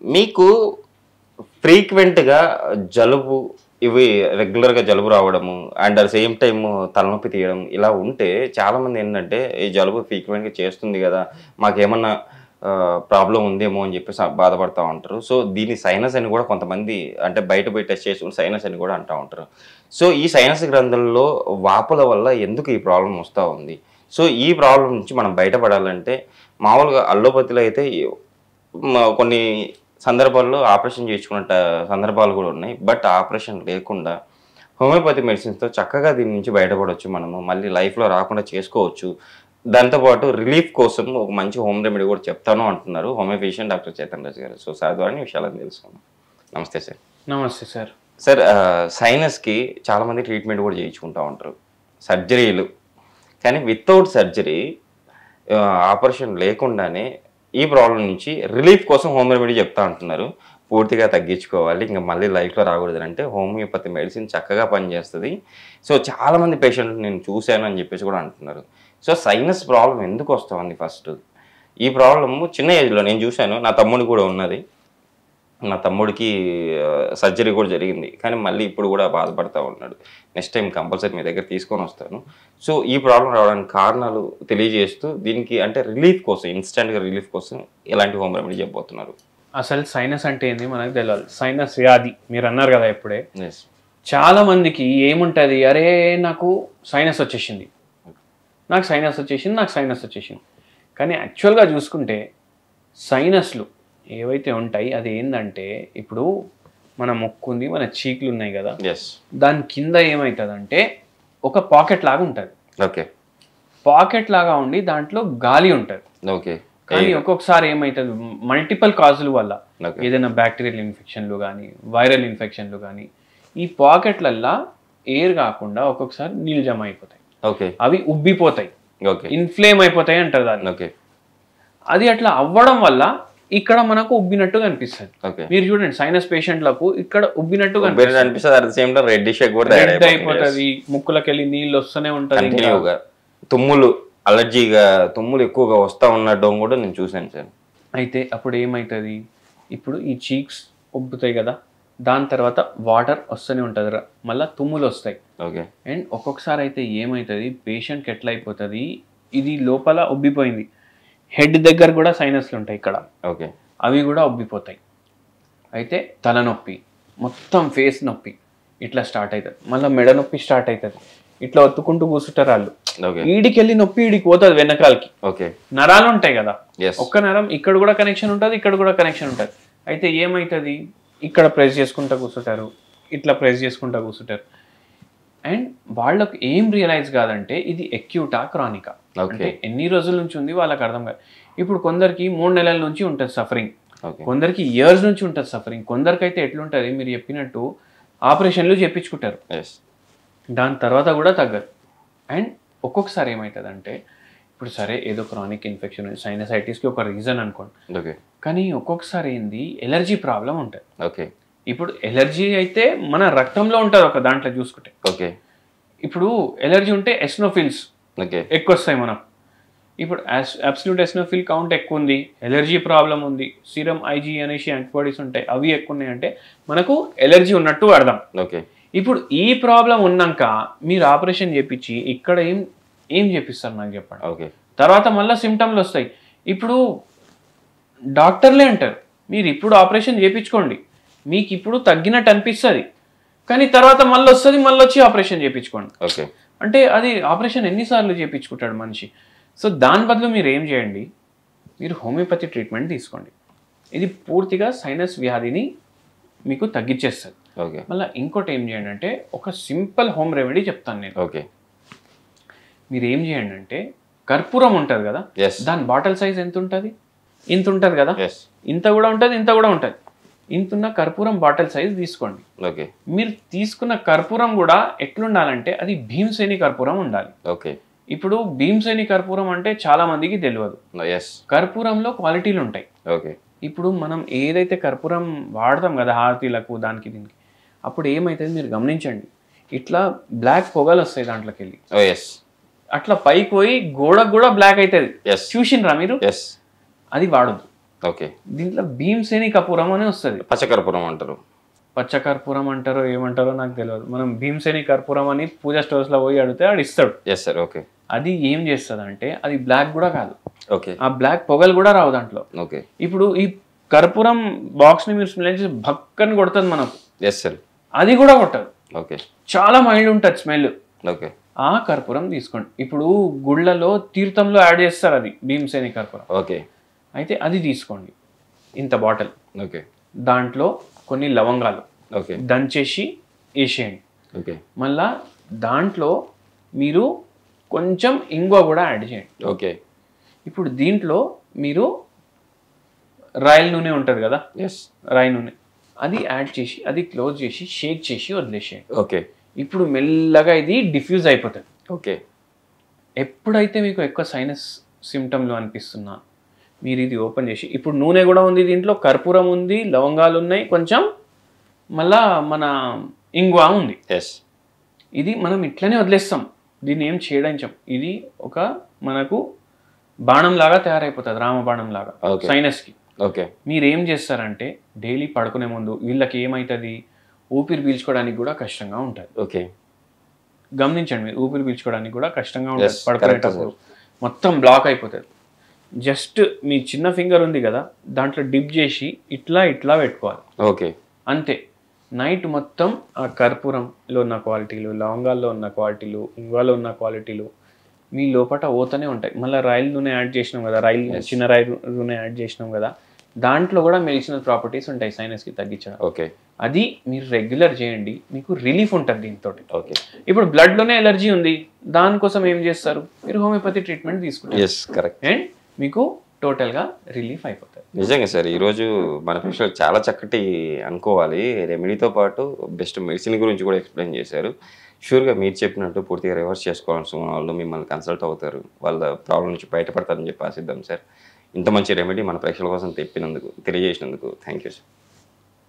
మీకు ఫ్రీక్వెంట్గా జలుబు ఇవి రెగ్యులర్గా జలుబు రావడము అండ్ అట్ సేమ్ టైమ్ తలనొప్పి తీయడం ఇలా ఉంటే చాలామంది ఏంటంటే ఈ జలుబు ఫ్రీక్వెంట్గా చేస్తుంది కదా మాకేమన్నా ప్రాబ్లం ఉందేమో అని చెప్పేసి బాధపడతా ఉంటారు సో దీని సైనస్ అని కూడా కొంతమంది అంటే బయట పోయి టెస్ట్ చేసుకుని సైనస్ అని కూడా అంటూ ఉంటారు సో ఈ సైనస్ గ్రంథంలో వాపుల వల్ల ఎందుకు ఈ ప్రాబ్లం వస్తూ ఉంది సో ఈ ప్రాబ్లం నుంచి మనం బయటపడాలంటే మామూలుగా అల్లోపతిలో అయితే ఈ- మ- కొన్ని సందర్భాల్లో ఆపరేషన్ చేసుకున్న ట- సందర్భాలు కూడా ఉన్నాయి బట్ ఆపరేషన్ లేకుండా హోమియోపతి మెడిసిన్స్తో చక్కగా దీని నుంచి బయటపడవచ్చు మనము మళ్ళీ లైఫ్లో రాకుండా చేసుకోవచ్చు దాంతోపాటు రిలీఫ్ కోసం ఒక మంచి హోమ్ రెమెడీ కూడా చెప్తాను అంటున్నారు హోమియోపేషియన్ డాక్టర్ చేతన్ రాజు గారు సో సార్ ద్వారా ఈ విషయాలను తెలుసుకున్నాం నమస్తే సార్ నమస్తే సార్ సార్ ఆ, సైనస్కి చాలామంది ట్రీట్మెంట్ కూడా చేయించుకుంటూ ఉంటారు సర్జరీలు కానీ వితౌట్ సర్జరీ ఆపరేషన్ లేకుండానే ఈ ప్రాబ్లం నుంచి రిలీఫ్ కోసం హోమ్ రెమెడీ చెప్తా అంటున్నారు పూర్తిగా తగ్గించుకోవాలి ఇంకా మళ్ళీ లైఫ్లో రాకూడదు అంటే హోమియోపతి మెడిసిన్ చక్కగా పనిచేస్తుంది సో చాలామంది పేషెంట్లు నేను చూశాను అని చెప్పేసి కూడా అంటున్నారు సో సైనస్ ప్రాబ్లం ఎందుకు వస్తుంది ఫస్ట్ ఈ ప్రాబ్లము చిన్న ఏజ్లో నేను చూశాను నా తమ్ముడు కూడా ఉన్నది నా తమ్ముడికి సర్జరీ కూడా జరిగింది కానీ మళ్ళీ ఇప్పుడు కూడా బాధపడతా ఉన్నాడు నెక్స్ట్ టైం కంపల్సరీ మీ దగ్గర తీసుకొని వస్తాను సో ఈ ప్రాబ్లం రావడానికి కారణాలు తెలియజేస్తూ దీనికి అంటే రిలీఫ్ కోసం ఇన్స్టెంట్గా రిలీఫ్ కోసం ఎలాంటి హోమ్ రెమెడీ చెప్పబోతున్నారు అసలు సైనస్ అంటే ఏంది మనకు తెలియాలి సైనస్ వ్యాధి మీరు అన్నారు కదా ఇప్పుడే ఎస్ చాలా మందికి ఏముంటుంది అరే నాకు సైనస్ వచ్చేసింది నాకు సైనస్ వచ్చేసింది నాకు సైనస్ వచ్చేసింది కానీ యాక్చువల్గా చూసుకుంటే సైనస్లు ఏవైతే ఉంటాయి అది ఏంటంటే ఇప్పుడు మన ముక్కు ఉంది మన చీకులు ఉన్నాయి కదా ఎస్ దాని కింద ఏమవుతుందంటే ఒక పాకెట్ లాగా ఉంటుంది ఓకే పాకెట్ లాగా ఉండి దాంట్లో గాలి ఉంటుంది ఓకే కానీ ఒక్కొక్కసారి ఏమవుతుంది మల్టిపుల్ కాజుల వల్ల ఓకే ఏదైనా బ్యాక్టీరియల్ ఇన్ఫెక్షన్లు కానీ వైరల్ ఇన్ఫెక్షన్లు కానీ ఈ పాకెట్లల్లా ఎయిర్ కాకుండా ఒక్కొక్కసారి నీళ్ళు జమ అయిపోతాయి ఓకే అవి ఉబ్బిపోతాయి ఓకే ఇన్ఫ్లేమ్ అయిపోతాయి అంటారు దాన్ని ఓకే అది అట్లా అవ్వడం వల్ల ఇక్కడ మనకు ఉబ్బినట్టు కనిపిస్తుంది ఓకే మీరు చూడండి సైనస్ పేషెంట్లకు ఇక్కడ ఉబ్బినట్టు బెటర్ కనిపిస్తుంది అనిపిస్తుంది at the same time red కూడా రెడ్ తయారైపోతుంది అయిపోతుంది ముక్కులకి వెళ్ళి నీళ్ళు వస్తూనే ఉంటది ఇంకా. కంటిన్యూగా తుమ్ములు అలర్జీగా తుమ్ములు ఎక్కువగా వస్తా ఉండడం కూడా నేను చూశాను సార్ అయితే అప్పుడు ఏమవుతుంది ఇప్పుడు ఈ చీక్స్ ఉబ్బుతాయి కదా దాని తర్వాత వాటర్ వస్తూనే ఉంటుంది రా మళ్ళీ తుమ్ములు వస్తాయి ఓకే అండ్ ఒక్కొక్కసారి అయితే ఏమవుతుంది పేషెంట్కి ఎట్లా అయిపోతుంది ఇది లోపల ఉబ్బిపోయింది హెడ్ దగ్గర కూడా సైనస్లు ఉంటాయి ఇక్కడ ఓకే అవి కూడా ఉబ్బిపోతాయి అయితే తలనొప్పి మొత్తం ఫేస్ నొప్పి ఇట్లా స్టార్ట్ అవుతుంది మళ్ళీ మెడ నొప్పి స్టార్ట్ అవుతుంది ఇట్లా ఒత్తుకుంటూ కూర్చుంటారు వాళ్ళు ఓకే ఈడికి వెళ్ళి నొప్పి ఈడికి పోతుంది వెనకాలకి ఓకే నరాలు ఉంటాయి కదా ఎస్ ఒక్క నరం ఇక్కడ కూడా కనెక్షన్ ఉంటుంది ఇక్కడ కూడా కనెక్షన్ ఉంటుంది అయితే ఏమవుతుంది ఇక్కడ ప్రెస్ చేసుకుంటా కూర్చుంటారు ఇట్లా ప్రెస్ చేసుకుంటా కూర్చుంటారు అండ్ వాళ్ళకు ఏం రియలైజ్ కాదంటే ఇది ఎక్యూటా క్రానికా ఓకే అంటే ఎన్ని రోజుల నుంచి ఉంది వాళ్ళకి అర్థం కాదు ఇప్పుడు కొందరికి మూడు నెలల నుంచి ఉంటుంది సఫరింగ్ ఓకే కొందరికి ఇయర్స్ నుంచి ఉంటుంది సఫరింగ్ కొందరికైతే ఎట్లుంటుంది మీరు చెప్పినట్టు ఆపరేషన్లు చేపించుకుంటారు ఎస్ దాని తర్వాత కూడా తగ్గదు అండ్ ఒక్కొక్కసారి ఏమవుతుందంటే ఇప్పుడు సరే ఏదో క్రానిక్ ఇన్ఫెక్షన్ సైనసైటిస్కి ఒక రీజన్ అనుకోండి ఓకే కానీ ఒక్కొక్కసారి ఏంది ఎలర్జీ ప్రాబ్లం ఉంటుంది ఓకే ఇప్పుడు ఎలర్జీ అయితే మన రక్తంలో ఉంటుంది ఒక దాంట్లో చూసుకుంటే ఓకే ఇప్పుడు ఎలర్జీ ఉంటే ఎస్నోఫిల్స్ ఓకే ఎక్కువ వస్తాయి మనం ఇప్పుడు అబ్సల్యూట్ ఎస్నోఫిల్ కౌంట్ ఎక్కువ ఉంది ఎలర్జీ ప్రాబ్లం ఉంది సీరం ఐజీ అనేసి యాంటీబాడీస్ ఉంటాయి అవి ఎక్కువ ఉన్నాయి అంటే మనకు ఎలర్జీ ఉన్నట్టు అర్థం ఓకే ఇప్పుడు ఈ ప్రాబ్లం ఉన్నాక మీరు ఆపరేషన్ చేపించి ఇక్కడ ఏం ఏం చేపిస్తారు నాకు చెప్పండి ఓకే తర్వాత మళ్ళీ సిమ్టమ్లు వస్తాయి ఇప్పుడు డాక్టర్లే అంటారు మీరు ఇప్పుడు ఆపరేషన్ చేయించుకోండి మీకు ఇప్పుడు తగ్గినట్టు అనిపిస్తుంది కానీ తర్వాత మళ్ళీ వస్తుంది మళ్ళీ వచ్చి ఆపరేషన్ చేయించుకోండి ఓకే అంటే అది ఆపరేషన్ ఎన్నిసార్లు చేయించుకుంటాడు మనిషి సో దాని బదులు మీరు ఏం చేయండి మీరు హోమియోపతి ట్రీట్మెంట్ తీసుకోండి ఇది పూర్తిగా సైనస్ వ్యాధిని మీకు తగ్గించేస్తుంది ఓకే మళ్ళీ ఇంకోటి ఏం చేయండి అంటే ఒక సింపుల్ హోమ్ రెమెడీ చెప్తాను నేను ఓకే మీరు ఏం చేయండి అంటే కర్పూరం ఉంటుంది కదా ఎస్ దాని బాటిల్ సైజ్ ఎంత ఉంటుంది ఇంత ఉంటుంది కదా ఎస్ ఇంత కూడా ఉంటుంది ఇంత కూడా ఉంటుంది ఇంతున్న కర్పూరం బాటిల్ సైజ్ తీసుకోండి ఓకే మీరు తీసుకున్న కర్పూరం కూడా ఎట్లుండాలంటే అది భీమసేని కర్పూరం ఉండాలి ఓకే ఇప్పుడు భీమసేని కర్పూరం అంటే చాలా మందికి తెలియదు ఎస్ కర్పూరంలో క్వాలిటీలు ఉంటాయి ఓకే ఇప్పుడు మనం ఏదైతే కర్పూరం వాడతాం కదా హారతీలకు దానికి దీనికి అప్పుడు ఏమవుతుంది మీరు గమనించండి ఇట్లా బ్లాక్ పొగలు వస్తాయి దాంట్లోకి వెళ్ళి ఓ ఎస్ అట్లా పైకి పోయి గోడకు కూడా బ్లాక్ అవుతుంది ఎస్ చూసిండ్రా మీరు ఎస్ అది వాడద్దు ఓకే దీంట్లో భీమ్సేని కపూరం అని వస్తుంది పచ్చకర్పూరం అంటారు పచ్చకర్పూరం అంటారో ఏమంటారో నాకు తెలియదు మనం భీమ్సేని కర్పూరం అని పూజా స్టోర్స్లో పోయి అడిగితే ఆడు ఇస్తాడు ఎస్ సార్ ఓకే అది ఏం చేస్తుంది అంటే అది బ్లాక్ కూడా కాదు ఓకే ఆ బ్లాక్ పొగలు కూడా రావు దాంట్లో ఓకే ఇప్పుడు ఈ కర్పూరం బాక్స్ని మీరు స్మెల్ చేసి భక్కని కొడుతుంది మనకు ఎస్ సార్ అది కూడా కొట్టదు ఓకే చాలా మైల్డ్ ఉంటుంది స్మెల్ ఓకే ఆ కర్పూరం తీసుకోండి ఇప్పుడు గుళ్ళలో తీర్థంలో యాడ్ చేస్తారు అది భీమసేని కర్పూరం ఓకే అయితే అది తీసుకోండి ఇంత బాటిల్ ఓకే దాంట్లో కొన్ని లవంగాలు ఓకే దంచేసి వేసేయండి ఓకే మళ్ళా దాంట్లో మీరు కొంచెం ఇంగువ కూడా యాడ్ చేయండి ఓకే ఇప్పుడు దీంట్లో మీరు రాయల్ నూనె ఉంటుంది కదా ఎస్ రాయి నూనె అది యాడ్ చేసి అది క్లోజ్ చేసి షేక్ చేసి వదిలేసేయండి ఓకే ఇప్పుడు మెల్లగా ఇది డిఫ్యూజ్ అయిపోతుంది ఓకే ఎప్పుడైతే మీకు ఎక్కువ సైనస్ సిమ్టమ్లు అనిపిస్తున్నా మీరు ఇది ఓపెన్ చేసి ఇప్పుడు నూనె కూడా ఉంది దీంట్లో కర్పూరం ఉంది లవంగాలు ఉన్నాయి కొంచెం మళ్ళా మన ఇంగువ ఉంది ఎస్ ఇది మనం ఇట్లనే వదిలేస్తాం దీన్ని ఏం చేయడించాం ఇది ఒక మనకు బాణం లాగా తయారైపోతుంది రామబాణం లాగా Okay. సైనస్కి ఓకే మీరు ఏం చేస్తారంటే డైలీ పడుకునే ముందు వీళ్ళకి ఏమవుతుంది ఊపిరి పీల్చుకోవడానికి కూడా కష్టంగా ఉంటుంది ఓకే గమనించండి మీరు ఊపిరి పీల్చుకోవడానికి కూడా కష్టంగా ఉంటుంది Yes, పడుకునేటప్పుడు మొత్తం బ్లాక్ అయిపోతుంది జస్ట్ మీ చిన్న ఫింగర్ ఉంది కదా దాంట్లో డిప్ చేసి ఇట్లా ఇట్లా పెట్టుకోవాలి ఓకే అంతే నైట్ మొత్తం ఆ కర్పూరంలో ఉన్న క్వాలిటీలు లవంగాల్లో ఉన్న క్వాలిటీలు ఇంగువలో ఉన్న క్వాలిటీలు మీ లోపల ఓతనే ఉంటాయి మళ్ళీ రైల్ నూనె యాడ్ చేసినాం కదా రైల్ చిన్న రైల్ నూనె యాడ్ చేసినాం కదా దాంట్లో కూడా మెడిసినల్ ప్రాపర్టీస్ ఉంటాయి సైనస్కి తగ్గించడం ఓకే అది మీరు రెగ్యులర్ చేయండి మీకు రిలీఫ్ ఉంటుంది దీంతో ఓకే ఇప్పుడు బ్లడ్లోనే ఎలర్జీ ఉంది దానికోసం ఏం చేస్తారు మీరు హోమియోపతి ట్రీట్మెంట్ తీసుకుంటారు ఎస్ కరెక్ట్ అండ్ మీకు టోటల్గా రిలీఫ్ అయిపోతుంది నిజంగా సార్ ఈరోజు మన ప్రేక్షకులు చాలా చక్కటి అనుకోవాలి రెమెడీతో పాటు బెస్ట్ మెడిసిన్ గురించి కూడా ఎక్స్ప్లెయిన్ చేశారు షూర్గా మీరు చెప్పినట్టు పూర్తిగా రివర్స్ చేసుకోవాల్సిన వాళ్ళు మిమ్మల్ని కన్సల్ట్ అవుతారు వాళ్ళ ప్రాబ్లం నుంచి బయటపడతారని చెప్పి ఆశిద్దాం సార్ ఇంత మంచి రెమెడీ మన ప్రేక్షకుల కోసం తెప్పినందుకు తెలియజేసినందుకు థ్యాంక్ యూ సార్